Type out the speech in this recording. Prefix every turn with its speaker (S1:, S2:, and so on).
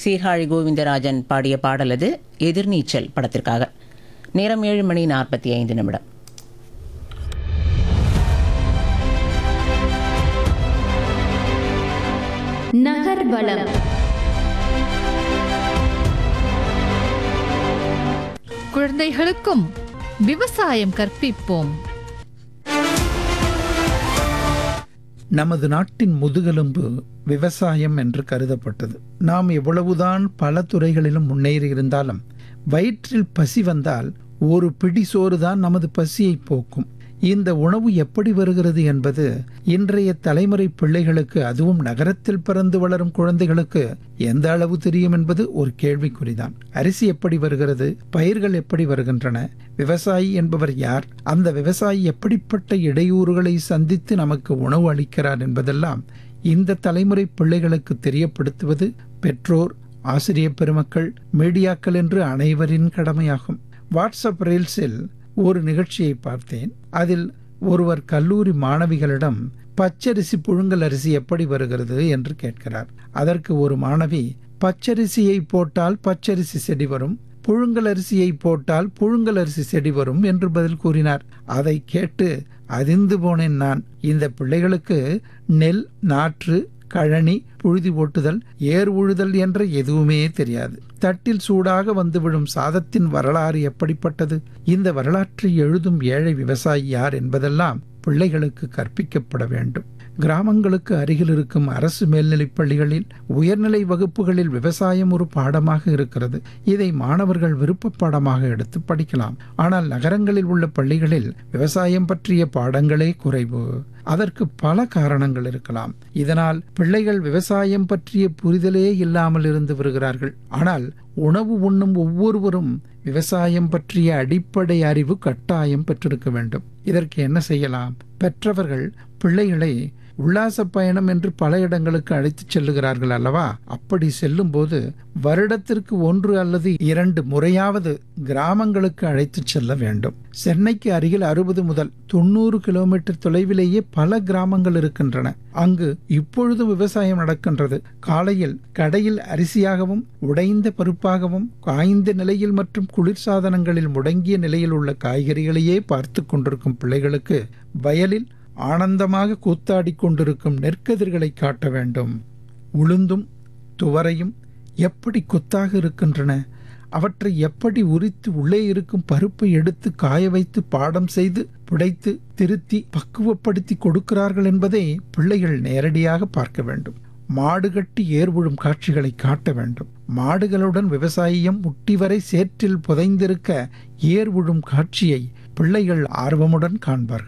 S1: சீர்காழி கோவிந்தராஜன் பாடிய பாடலது எதிர்நீச்சல் படத்திற்காக நேரம் ஏழு மணி நாற்பத்தி ஐந்து நிமிடம்
S2: நகர்வலம்
S3: குழந்தைகளுக்கும் விவசாயம் கற்பிப்போம்
S4: நமது நாட்டின் முதுகெலும்பு விவசாயம் என்று கருதப்பட்டது நாம் எவ்வளவுதான் பல துறைகளிலும் முன்னேறி இருந்தாலும் வயிற்றில் பசி வந்தால் ஒரு பிடி சோறுதான் நமது பசியை போக்கும் இந்த உணவு எப்படி வருகிறது என்பது இன்றைய தலைமுறை பிள்ளைகளுக்கு அதுவும் நகரத்தில் பிறந்து வளரும் குழந்தைகளுக்கு எந்த அளவு தெரியும் என்பது ஒரு கேள்விக்குறிதான் அரிசி எப்படி வருகிறது பயிர்கள் எப்படி வருகின்றன விவசாயி என்பவர் யார் அந்த விவசாயி எப்படிப்பட்ட இடையூறுகளை சந்தித்து நமக்கு உணவு அளிக்கிறார் என்பதெல்லாம் இந்த தலைமுறை பிள்ளைகளுக்கு தெரியப்படுத்துவது பெற்றோர் ஆசிரியர் பெருமக்கள் மீடியாக்கள் என்று அனைவரின் கடமையாகும் வாட்ஸ்அப் ரீல்ஸில் ஒரு நிகழ்ச்சியை பார்த்தேன் அதில் ஒருவர் கல்லூரி மாணவிகளிடம் பச்சரிசி புழுங்கல் அரிசி எப்படி வருகிறது என்று கேட்கிறார் அதற்கு ஒரு மாணவி பச்சரிசியை போட்டால் பச்சரிசி செடி வரும் புழுங்கல் அரிசியை போட்டால் புழுங்கல் அரிசி செடி வரும் என்று பதில் கூறினார் அதை கேட்டு அதிர்ந்து போனேன் நான் இந்த பிள்ளைகளுக்கு நெல் நாற்று கழனி புழுதி ஓட்டுதல் ஏர் உழுதல் என்ற எதுவுமே தெரியாது தட்டில் சூடாக வந்து விழும் சாதத்தின் வரலாறு எப்படிப்பட்டது இந்த வரலாற்றை எழுதும் ஏழை விவசாயி யார் என்பதெல்லாம் பிள்ளைகளுக்கு கற்பிக்கப்பட வேண்டும் கிராமங்களுக்கு அருகில் இருக்கும் அரசு மேல்நிலைப் பள்ளிகளில் உயர்நிலை வகுப்புகளில் விவசாயம் ஒரு பாடமாக இருக்கிறது இதை மாணவர்கள் விருப்ப பாடமாக எடுத்து படிக்கலாம் ஆனால் நகரங்களில் உள்ள பள்ளிகளில் விவசாயம் பற்றிய பாடங்களே குறைவு அதற்கு பல காரணங்கள் இருக்கலாம் இதனால் பிள்ளைகள் விவசாயம் பற்றிய புரிதலே இல்லாமல் இருந்து வருகிறார்கள் ஆனால் உணவு உண்ணும் ஒவ்வொருவரும் விவசாயம் பற்றிய அடிப்படை அறிவு கட்டாயம் பெற்றிருக்க வேண்டும் இதற்கு என்ன செய்யலாம் பெற்றவர்கள் பிள்ளைகளை உல்லாச பயணம் என்று பல இடங்களுக்கு அழைத்துச் செல்லுகிறார்கள் அல்லவா அப்படி செல்லும்போது வருடத்திற்கு ஒன்று அல்லது இரண்டு முறையாவது கிராமங்களுக்கு அழைத்துச் செல்ல வேண்டும் சென்னைக்கு அருகில் அறுபது முதல் தொண்ணூறு கிலோமீட்டர் தொலைவிலேயே பல கிராமங்கள் இருக்கின்றன அங்கு இப்பொழுதும் விவசாயம் நடக்கின்றது காலையில் கடையில் அரிசியாகவும் உடைந்த பருப்பாகவும் காய்ந்த நிலையில் மற்றும் குளிர்சாதனங்களில் முடங்கிய நிலையில் உள்ள காய்கறிகளையே பார்த்து கொண்டிருக்கும் பிள்ளைகளுக்கு வயலில் ஆனந்தமாக கூத்தாடி கொண்டிருக்கும் நெற்கதிர்களை காட்ட வேண்டும் உளுந்தும் துவரையும் எப்படி கொத்தாக இருக்கின்றன அவற்றை எப்படி உரித்து உள்ளே இருக்கும் பருப்பை எடுத்து காய வைத்து பாடம் செய்து புடைத்து திருத்தி பக்குவப்படுத்தி கொடுக்கிறார்கள் என்பதை பிள்ளைகள் நேரடியாக பார்க்க வேண்டும் மாடு கட்டி ஏர் விழும் காட்சிகளை காட்ட வேண்டும் மாடுகளுடன் விவசாயியம் முட்டி வரை சேற்றில் புதைந்திருக்க ஏர் விழும் காட்சியை பிள்ளைகள் ஆர்வமுடன் காண்பார்கள்